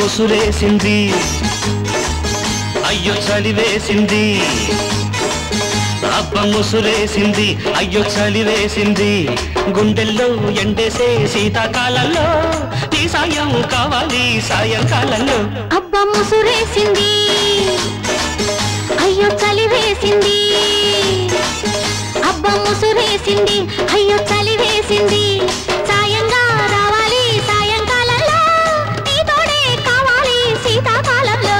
ముసురేసింది అయ్యో చలివేసింది అబ్బ ముసురేసింది అయ్యో చలివేసింది గుండెల్లో ఎండేసే శీతాకాలంలో నీ సాయం కావాలి సాయంకాలంలో అబ్బా ముసురేసింది అయ్యో చలి వేసింది అబ్బా ముసురేసింది అయ్యో చలి వేసింది సాయంగా రావాలి సాయంకాలంలో నీ తోడే కావాలి శీతాకాలంలో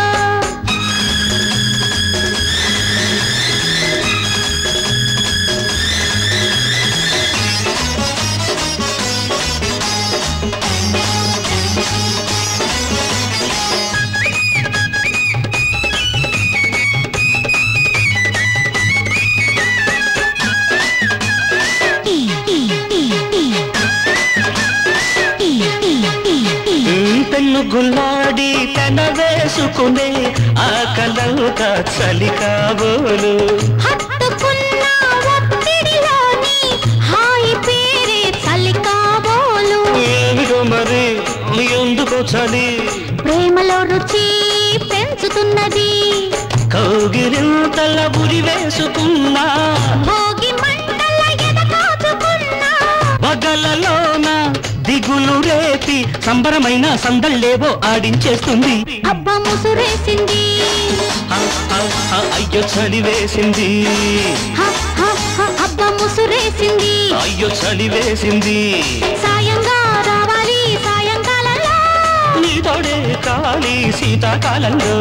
పెన్ను గుల్లాడి పెన వేసుకునే ఆ కలంక చలి కాబోలు హత్తుకున్న ఒత్తిడిలోని హాయి పేరే చలి కాబోలు ఏమిటో మరి ఎందుకో చలి ప్రేమలో రుచి పెంచుతున్నది కౌగిరింతల ఉరి వేసుకున్నా భోగి మంటల ఎద కాచుకున్నా పగలలోన దిగులు రేపి సంబరమైన సందళ్ళేవో ఆడించేస్తుంది అబ్బా ముసురేసింది హ, హ, హ, అయ్యో చలి వేసింది హ, హ, హ, అబ్బా ముసురేసింది అయ్యో చలి వేసింది సాయంగా రావాలి సాయంకాలంలో నీతోడే కావాలి శీతాకాలంలో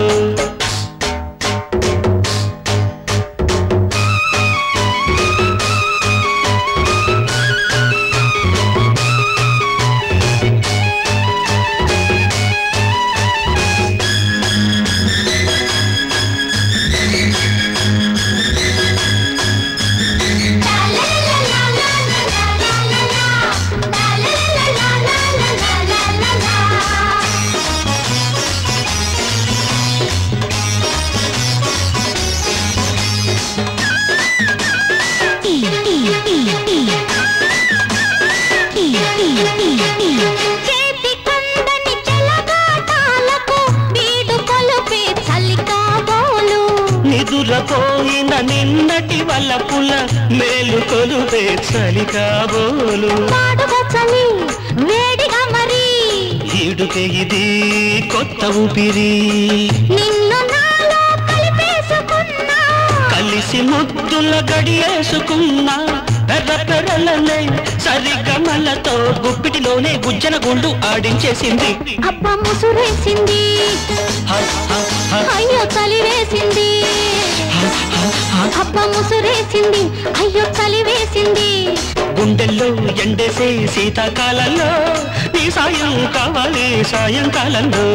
చేతి కందని చెలగాటాలకు వీడు కొలుపే చలి కాబోలు నిదురపోయిన నిన్నటి వల్లపుల మేలు కొలుపే చలి కాబోలు పాడుగా చలి వేడిగా మరి ఈడుకే ఇది కొత్త ఊపిరి నిన్ను నాలో కలిపేసుకున్నా కలిసి ముద్దుల గడియేసుకున్నా పెర్ర పెర్రలనే సరిగమలతో గుప్పిటిలోనే గుజ్జన గుండు ఆడించేసింది అబ్బా ముసురేసింది హ, హ, హ, అయ్యో చలి వేసింది అబ్బా ముసురేసింది అయ్యో చలి వేసింది గుండెల్లో ఎండేసే శీతాకాలంలో నీ సాయం కావాలి సాయంకాలంలో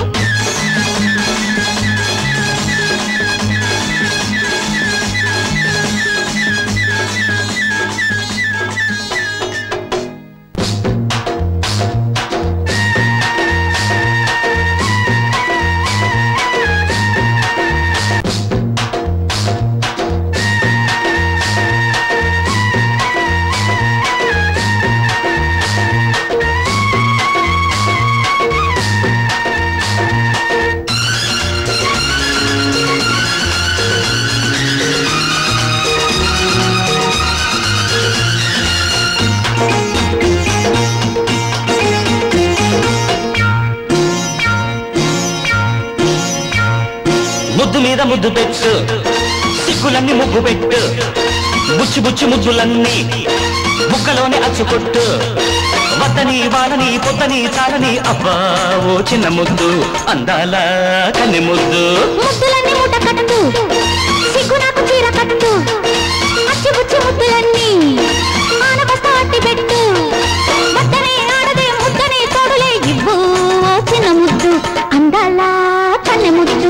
ముద్దు మీద ముద్దు పెట్టు సిగ్గులన్నీ ముగ్గు పెట్టు బుచ్చి బుచ్చి ముద్దులన్నీ ముక్కలోనే అచ్చుకొట్టు వద్దని వాడని పొద్దని చాలని అబ్బా ఓ చిన్న ముద్దు అందాల కన్నె ముద్దు ముద్దులన్నీ మూట కట్టు సిగ్గు నాకు చీర కట్టు అచ్చి బుచ్చి ముద్దులన్నీ ఆనబస్త అట్టి పెట్టు ముద్దనే ఆడదే ముద్దనే తోడులే ఇవ్వు ఓ చిన్న ముద్దు అందాల కన్నె ముద్దు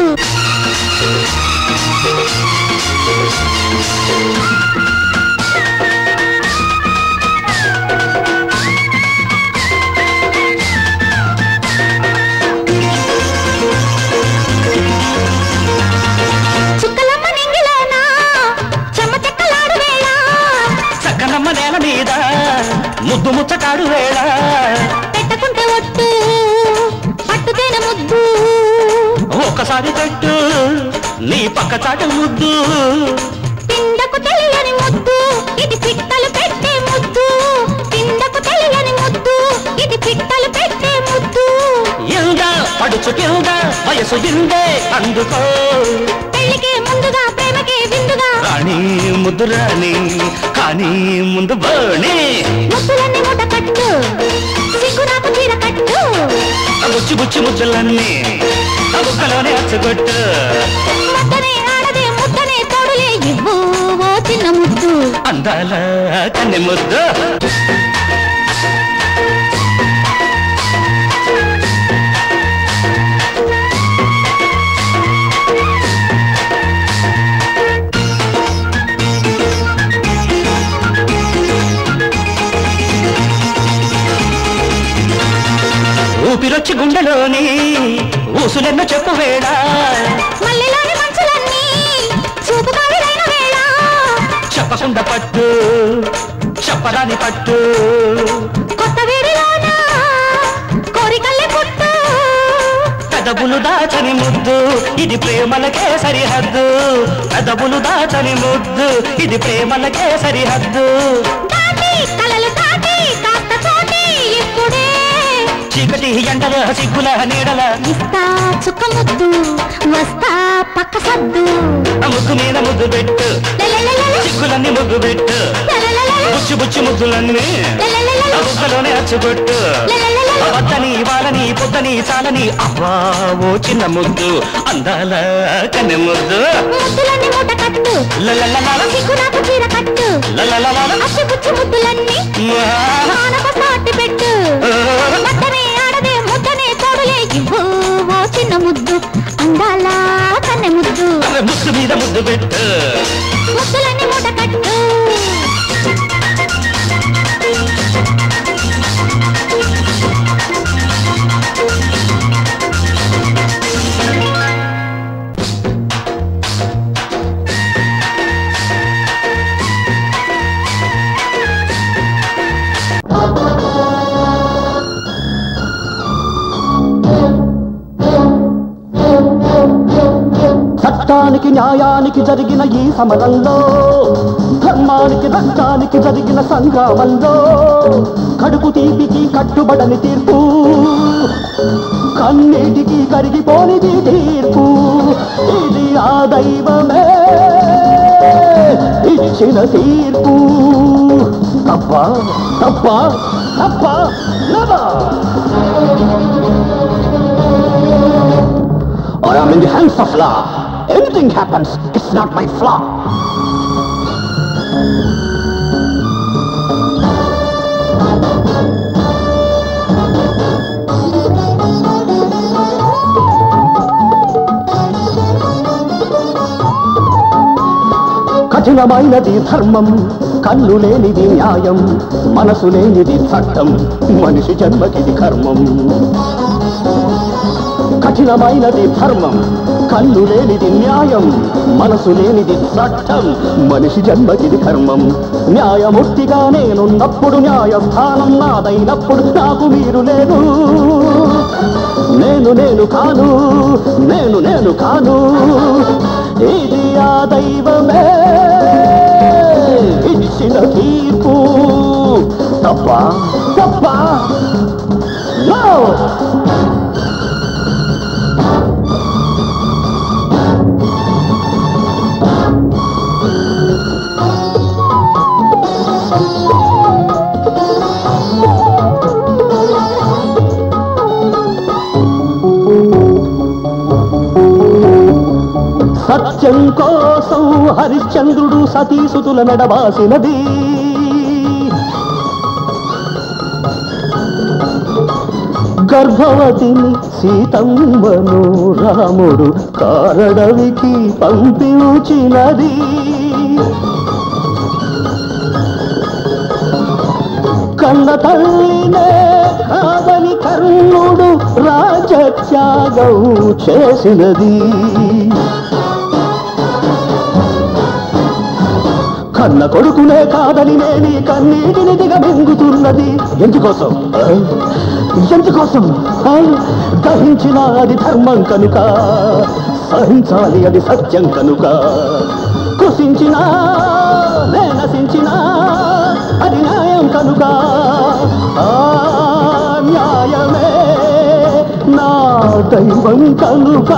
చుక్కలమ్మ నింగిలోనా చెమ్మ చెక్కలాడు వేళ చక్కనమ్మ నేల మీద ముద్దు ముచ్చటాడు వేళ పెట్టకుంటే ఒట్టు పట్టుతేనే ముద్దు ఒక్కసారి పెట్టు నీ పక్క చాట ముద్దు పిండకు తెలియని ముద్దు ఇది పిట్టలు పెట్టే ముద్దు పిండకు తెలియని ముద్దు ఇది పిట్టలు పెట్టే ముద్దు ఇంద పడుచు కింద వయసు గిందే అందుకో పెళ్లికి ముందుగా ప్రేమకి విందుగా రాణి ముద్దు రాణి కానీ ముందు బోణి ముద్దులన్నీ మూట కట్టు సిగ్గు నాకు చీర కట్టు బుచ్చి బుచ్చి ముద్దులన్నీ ఆ బుక్కలోనే అచ్చగొట్టు ముద్దనే ఆడదే ముద్దనే తోడులే ఇవ్వు ఓ చిన్న ముద్దు అందాల కన్నె ముద్దు ఊపిరొచ్చి గుండెలోని ఊసులెన్నో చెప్పు వేడా మల్లెలోని మంచులన్నీ చూపు కావిరైన వేళ చెప్పకుండా పట్టు చెప్పరాని పట్టు కొత్త వేడిలోన కోరికల్లే పుట్టు పెదవులు దాచని ముద్దు ఇది ప్రేమలకే సరిహద్దు పెదవులు దాచని ముద్దు ఇది ప్రేమలకే సరిహద్దు దాటి కలలు దాటి కాస్త చోటి ఇప్పుడే చీకటి ఎండల సిగ్గుల నీడల ఇస్తా చుక్క ముద్దు వస్తా పక్క సద్దు ఆ ముద్దు మీద ముద్దు పెట్టు లలలలల, సిగ్గులన్నీ ముద్దు పెట్టు లలలలల, బుచ్చి బుచ్చి ముద్దులన్నీ లలలలల, ఆ బుక్కలోనే అచ్చుకొట్టు లలలలల. ఆ వద్దని వాళ్ళని పొద్దని చాలని అబ్బా ఓ చిన్న ముద్దు అందాల కన్నె ముద్దు ముద్దులన్నీ మూట కట్టు లలలలల, సిగ్గు నాకు చీర కట్టు లలలలల, అచ్చి పుచ్చి ముద్దులన్నీ మానవ సాటి పెట్టు మద్దనే ఆడదే ముద్దనే తోడులే ఇవ్వు ఓ చిన్న ముద్దు అందాల కన్నె ముద్దు అరే ముద్దు మీద ముద్దు పెట్టు ముద్దులన్నీ మూట కట్టు చట్టానికి న్యాయానికి జరిగిన ఈ సమరంలో ధర్మానికి రక్తానికి జరిగిన సంగ్రామంలో కడుపు తీపికి కట్టుబడని తీర్పు కన్నీటికి కరిగిపోనిది తీర్పు ఇది ఆ దైవమే ఇచ్చిన తీర్పు తప్ప తప్ప తప్ప never. I am in the hands of law. Anything happens, it's not my flaw. కఠినమైనది ధర్మం కన్ను లేనిది న్యాయం మనసు లేనిది చట్టం మనిషి జన్మకిది కర్మం కఠినమైనది ధర్మం కన్ను లేనిది న్యాయం మనసు లేనిది చట్టం మనిషి జన్మకిది కర్మం న్యాయమూర్తిగా నేనున్నప్పుడు న్యాయస్థానం నాదైనప్పుడు నాకు మీరు లేరు నేను నేను కాను నేను నేను కాను ఇది ఆ దైవమే ఇచ్చిన తీర్పు తప్ప తప్ప No! సత్యం కోసం హరిశ్చంద్రుడు సతీసుతుల నడవాసినది గర్భవతిని సీతమ్మను రాముడు కారడవికి పంపించినది కన్న తల్లినే కాదని కర్ణుడు రాజత్యాగం చేసినది కన్న కొడుకునే కాదని నేని కన్నీటిని దిగమింగుతున్నది ఎందుకోసం ఆ? ఎందుకోసం ఆ? దహించిన అది ధర్మం కనుక సహించాలి అది సత్యం కనుక కృషించిన నే నశించిన అది న్యాయం కనుక ఆ న్యాయమే నా దైవం కనుక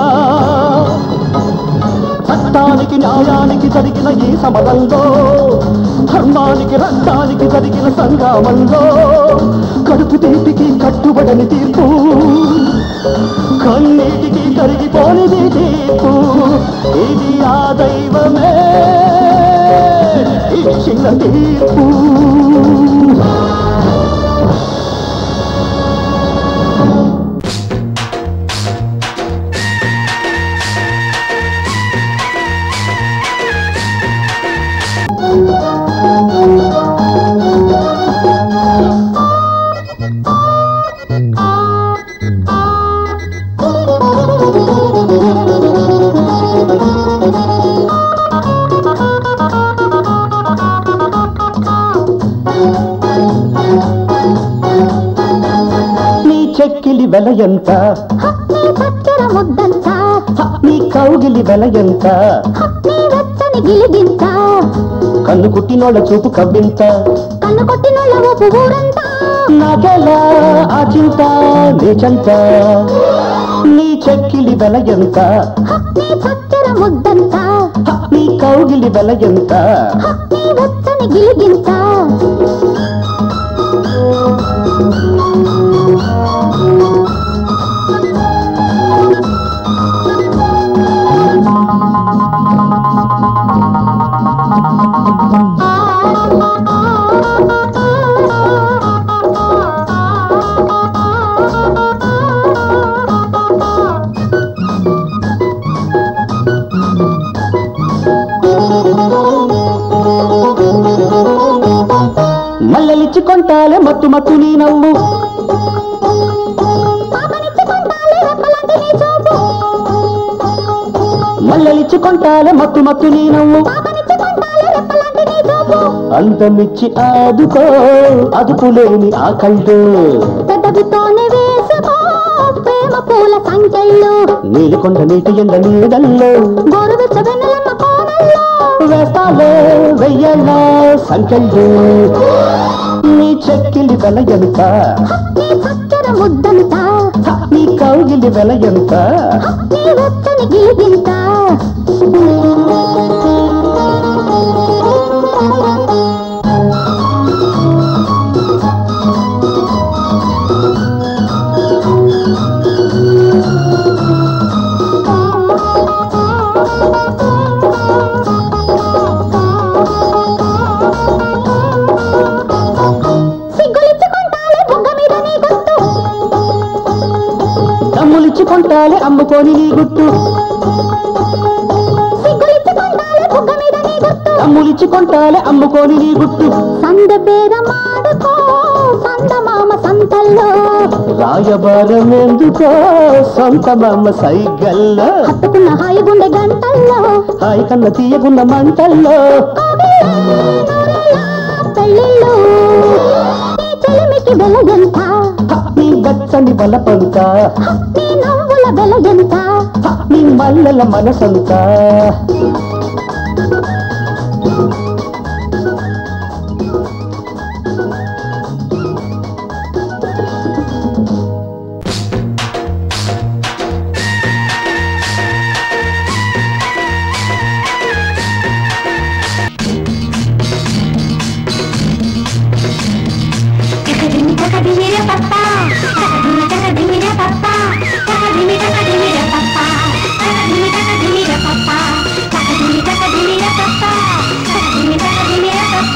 చట్టానికి న్యాయానికి జరిగిన ఈ సమరంలో ధర్మానికి రక్తానికి జరిగిన సంగ్రామంలో కడుపు తీపికి కట్టుబడని తీర్పు కన్నీటికి కరిగిపోనిది తీర్పు ఇది ఆ దైవమే ఇచ్చిన తీర్పు నీ చెక్కిలి వెల ఎంత నీ చక్కెర ముద్దంత హ, నీ కౌగిలి వెల ఎంత నీ వెచ్చని గిలిగింత కన్ను కుట్టినోళ్ళ చూపు కవ్వింత కన్ను కొట్టినోళ్ళ ఊపు ఊరంతా నాకెలా ఆ చింత నీ చెంత నీ చెక్కిలి వెల ఎంత నీ చక్కెర ముద్దంత హ, నీ కౌగిలి వెల ఎంత నీ వెచ్చని గిలిగింత మల్లెలిచ్చి కొంటాలే మత్తు మత్తు నీ నవ్వు పాపనిచ్చి కొంటాలే రెప్పలాంటి నీ చూపు మల్లెలిచ్చి కొంటాలే మత్తు మత్తు నీ నవ్వు పాపనిచ్చి కొంటాలే రెప్పలాంటి నీ చూపు అందమిచ్చి ఆదుకో అదుపులేని ఆ కళ్ళు పెదవితోనే వేసుకో ప్రేమ పూల సంఖ్యలు నీలికొండ నీటి ఎండ నీడల్లో గోరువెచ్చ వెన్నెలమ్మ కోనల్లో వేస్తాలే వెయ్యళ్ళ సంఖ్యలు నీ చెక్కిలి వెల ఎంత నీ చక్కెర ముద్దంత హ, నీ కౌగిలి వెల ఎంత నీ వెచ్చని గిలిగింత సిగ్గులిచ్చుకుంటాలే బుగ్గ మీద నీ గుర్తు దమ్ములిచ్చి కొంటాలే అమ్ముకొని నీ గుట్టు సిగ్గులిచ్చుకుంటాలే బుగ్గ మీద నీ గుర్తు దమ్ములిచ్చి కొంటాలే అమ్ముకొని నీ గుట్టు సంద బేరమాడుకో సంద మామ సంతల్లో రాయబారం ఎందుకో సొంత మమ్మ సైగల్లో హత్తుకున్న హాయి గుండె గంటల్లో హాయి కన్న తీయకున్న మంటల్లో పెళ్ళిళ్ళు నీ చెలిమికి వెలగంత హ, నీ వెచ్చని బలపంత నీ నవ్వుల వెలగంత హ, నీ మల్లెల మనసంతా టకదిమి టకదిమిర పప్ప టకదిమి టకదిమిర పప్ప టకదిమి టకదిమిర పప్ప టకదిమి టకదిమిర పప్ప టకదిమి టకదిమిర పప్ప టకదిమి టకదిమిర పప్ప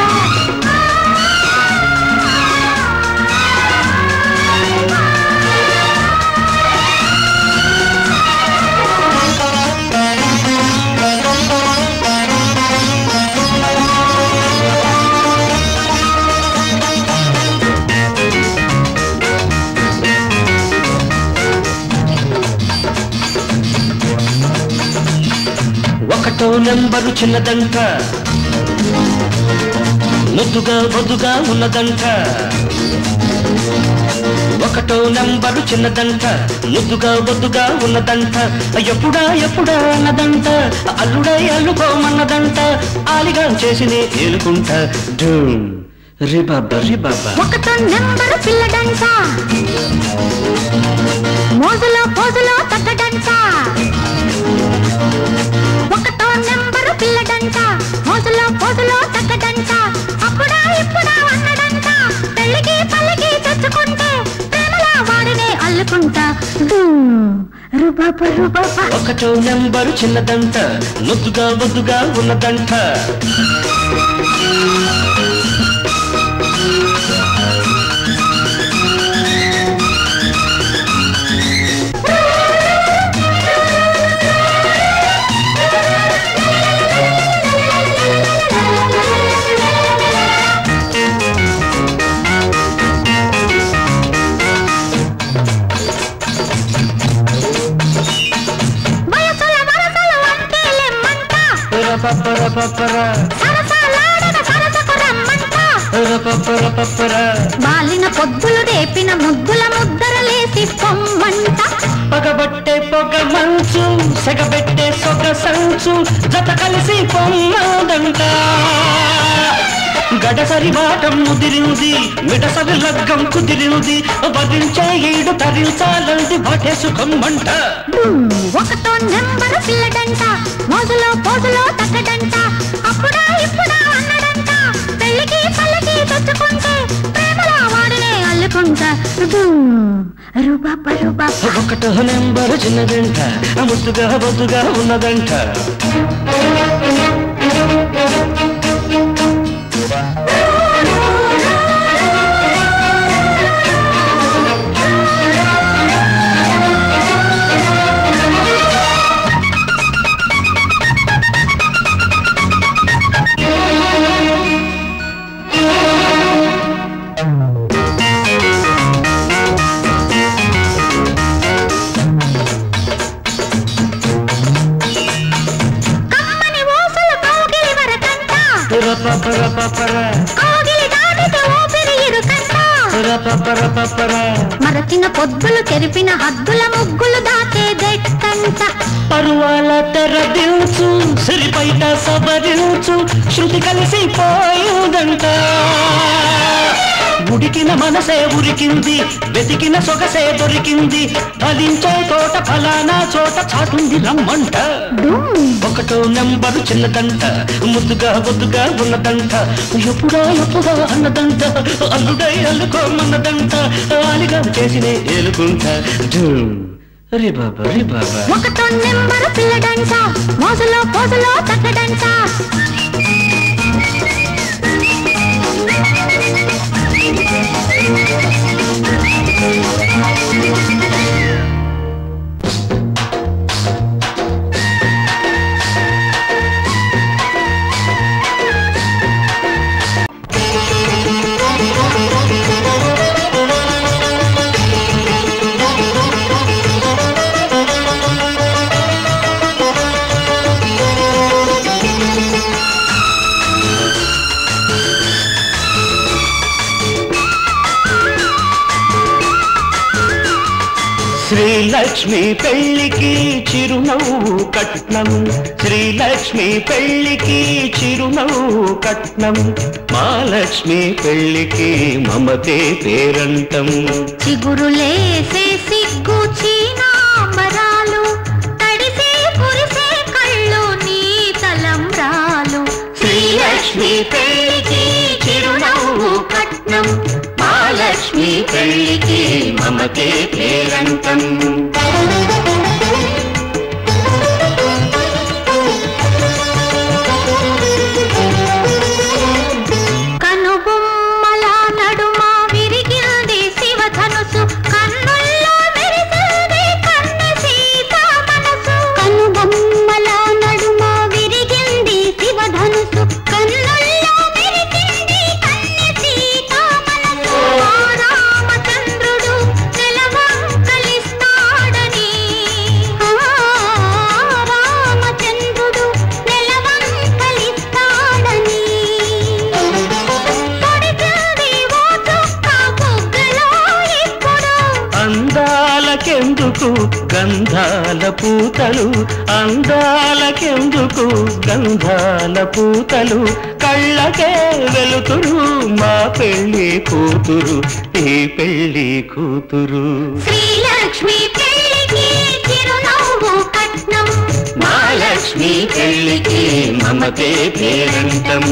ఒకటో నెంబరు చిన్నదంట ముద్దుగా బొద్దుగా ఉన్నదంట ఒకటో నంబరు చిన్నదంట ముద్దుగా బొద్దుగా ఉన్నదంట ఎప్పుడా ఎప్పుడా అన్నదంట అల్లుడై అల్లుకోమన్నదంట ఆలిగా చేసి నే ఏలుకుంటా డూమ్ రిబాబ రిబాబ ఒకటో నెంబరు పిల్లడంట మోజులో పోజులో తగ్గడంట ఒకటో నెంబరు పిల్లడంట మోజులో పోజులో తగ్గడంట అప్పుడా ఇప్పుడా అన్నడంట పెళ్ళికి పల్లికి తెచ్చుకుంటే ప్రేమలా వాడినే అల్లుకుంటా రుబాబ రుబాబ ఒకటో నెంబరు చిన్నదంట ముద్దుగా బొద్దుగా ఉన్నదంట వయసుల వరసలు వంటేలెమ్మంట రపపరపపర, సరసాలాడన సరసకు రమ్మంట రపపరపపర. బాలిన పొద్దులు రేపిన ముద్దుల ముద్దరలేసి పొమ్మంట పగబట్టే పొగ మంచు సెగబెట్టే సొగ సంచు జత కలిసి పొమ్మదంట గడసరి వాటం ముదిరింది మిడసరి లగ్గం కుదిరింది వరించే ఈడు తరించాలంది వాటే సుఖం మంట ఒకటో నెంబరు పిల్లడంట మోజులో పోజులో తగ్గడంట అప్పుడా ఇప్పుడా అన్నడంట పెళ్ళికి పల్లకి తెచ్చుకుంటే ప్రేమలో వాడినే అల్లుకుంటా రుబాబ రుబాబ ఒకటో నెంబరు చిన్నదంట ముద్దుగా బొద్దుగా ఉన్నదంట కమ్మని ఊసలు కౌగిలి వరకంట రపపరపపర, కౌగిలి దాటితే ఊపిరి ఇరుకంట రపపరపపర. మరచిన పొద్దులు తెరిపిన హద్దుల ముగ్గులు దాటే దెట్టంట పరువాల తెరదించు సిరిపైట సబరించు శృతి కలిసి పోయిందంట ఉడికిన మనసే ఉరికింది వెతికిన సొగసే దొరికింది ఫలించే తోట ఫలానా చోట చాటుంది రమ్మంట ఒకటో నెంబరు చిన్నదంట ముద్దుగా బొద్దుగా ఉన్నదంట ఎప్పుడా ఎప్పుడా అన్నదంట అల్లుడై అల్లుకోమన్నదంట ఆలిగా చేసినే ఏలుకుంటా ధూమ్. రే బాబా రే బాబా ఒకటో నెంబరు పిల్లడంట మోజులో పోజులో తగ్గడంట శ్రీలక్ష్మి పెళ్లికి చిరునవ్వు కట్నం శ్రీలక్ష్మి పెళ్లికి చిరునవ్వు కట్నం మహాలక్ష్మి పెళ్లికి మమతే పేరంటం చిగురులేసే సిగ్గు చీనాంబరాలు తడిసే కురిసే కళ్ళు నీ తలంబ్రాలు శ్రీలక్ష్మి పెళ్లికి చిరునవ్వు కట్నం మహాలక్ష్మి పెళ్లికి మమతే పేరంటం కనుబొమ్మల నడుమ విరిగింది శివధనుసు కన్నుల్లో మెరిసింది కన్నె సీత మనసు కనుబొమ్మల నడుమ విరిగింది శివధనుసు కన్నుల్లో మెరిసింది కన్నె సీత మనసు ఆ రామచంద్రుడు నెలవంకలిస్తాడని పూతలు అందాలకెందుకు గంధాల పూతలు కళ్ళకే వెలుతురు మా పెళ్ళి కూతురు ఈ పెళ్ళి కూతురు శ్రీలక్ష్మి పెళ్లికి చిరునవ్వు కట్నం మహాలక్ష్మి పెళ్ళికి మమతే పేరంటం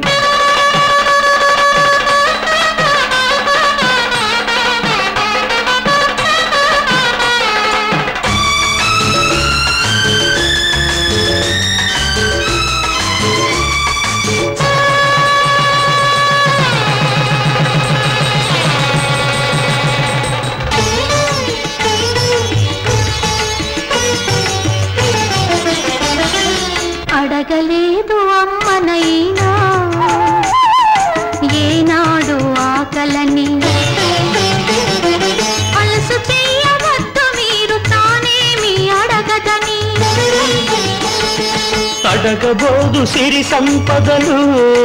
అడగలేదు అమ్మనైనా ఏనాడు ఆకలని అలసు చెయ్యవద్దు మీరు తానేమి అడగదని అడగబోదు సిరి సంపదలు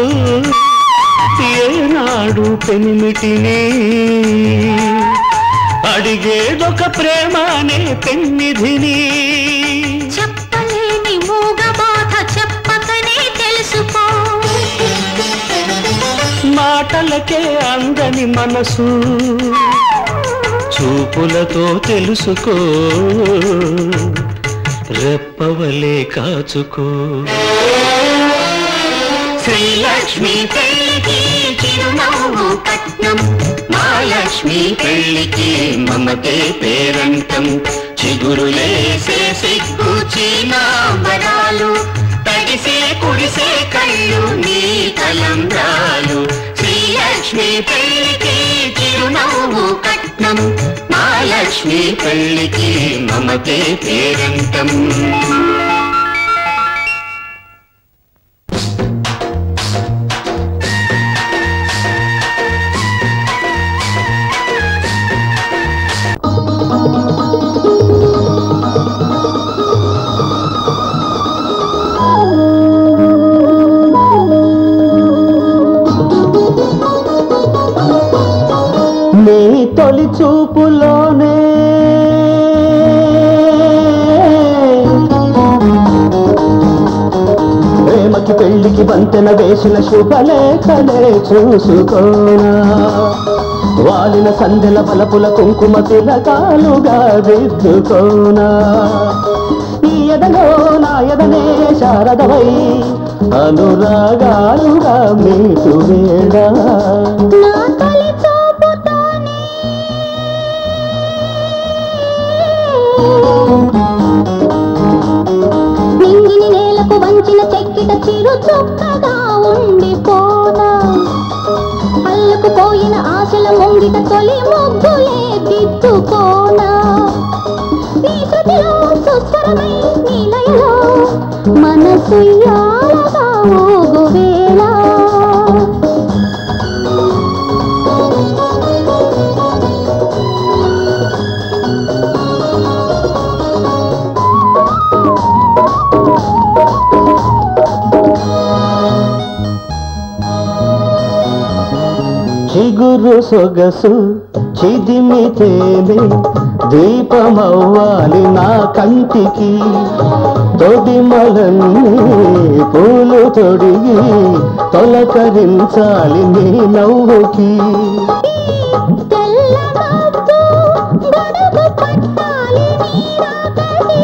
ఏనాడు పెనిమిటిని అడిగేదొక ప్రేమ అనే పెన్నిధిని చెప్పలేని మూగ బాధ చెప్పకనే తెలుసుకో మాటలకే అందని మనసు చూపులతో తెలుసుకో రెప్పవలే కాచుకో శ్రీలక్ష్మి పెళ్ళికి చిరునవ్వు కట్నం మహాలక్ష్మి పెళ్ళికి మమతే పేరంటం చిగురులేసే సిగ్గు చీనాంబరాలు తడిసే కుడిసే కళ్ళు నీ తలంబ్రాలు శ్రీలక్ష్మి పెళ్ళికి చిరునవ్వు కట్నం మహాలక్ష్మి పెళ్ళికి మమతే పేరంటం నీ తొలి చూపులోనే ప్రేమకి పెళ్లికి వంతెన వేసిన శుభలేఖలే చూసుకోనా వాలిన సందెల బలపుల కుంకుమ తిలకాలుగా దిద్దుకోనా ఈ ఎదలో నా ఎదనే శారదవై అనురాగాలుగా మీకు వేళ నా తొలి చూపుతోనే నింగిని నేలకు వంచిన చెక్కిట చిరు చుక్కగా ఉండిపోనా అల్లకు పోయిన ఆశల ముంగిట తొలి ముగ్గులే దిద్దుకోనా నీ శృతిలో సుస్వరమై నీ లయలో మనసు యాలగా ఊగువేళ చిగురు సొగసు చిదిమితేనే దీపమవ్వాలి నా కంటికి తొడిమలన్నీ పూలు తొడిగి తొలకరించాలి నీ నవ్వుకి తెల్లమద్దు గడుగు పట్టాలి నీరాకసి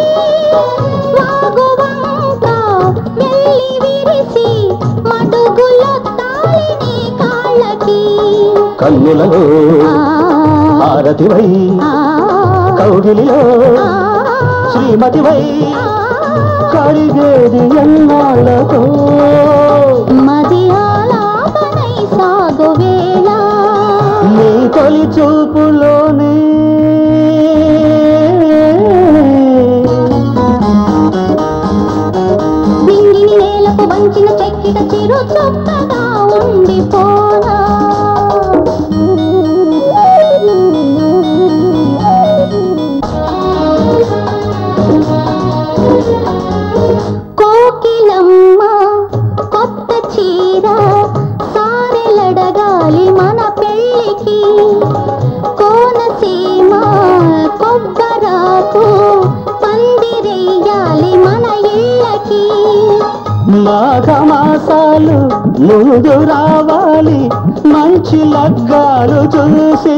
వాగువంక వెళ్ళి విరిసి మడుగులొత్తాలి నీ కాళ్ళకి కన్నులలో ఆ, హారతివై ఆ, కౌగిలిలో ఆ, శ్రీమతివై ఆ, కడిగేది ఎన్నాళ్ళతో మది ఆలాపనై సాగు వేళ నీ తొలి చూపులోనే నింగిని నేలకు వంచిన చెక్కిట చిరు చుక్కగా ఉండిపోనా కోకిలమ్మ కొత్త చీర సారెలడగాలి మన పెళ్ళికి కోనసీమ కొబ్బరాకు పందిరెయ్యాలి ముందు రావాలి మంచి లగ్గాలు చూసి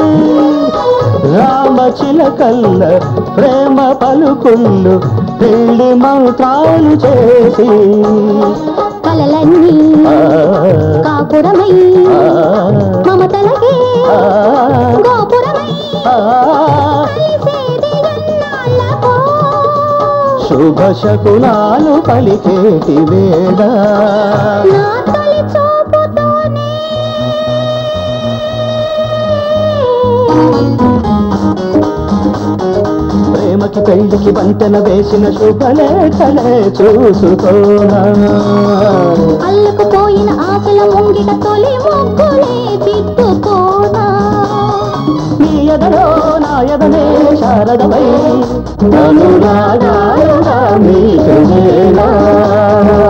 రామచిలకల్ల ప్రేమ పలుకుళ్ళు పెళ్లి మంత్రాలు చేసి కలలన్నీ ఆ, కాపురమై ఆ, మమతలకే ఆ, గోపురమై ఆ. కలిసేది ఎన్నాళ్ళకో. శుభ శకునాలు పలికేటి వేళ నా తొలి చూపుతోనే ప్రేమకి పెళ్లికి వంతెన వేసిన శుభలేఖలే చూసుకోనా అల్లుకుపోయిన ఆశల ముంగిట తొలి ముగ్గులే తిట్టుకోనా నీ ఎదలో నా ఎదనే శారదమై అనురాగాలుగా మీకు నేనా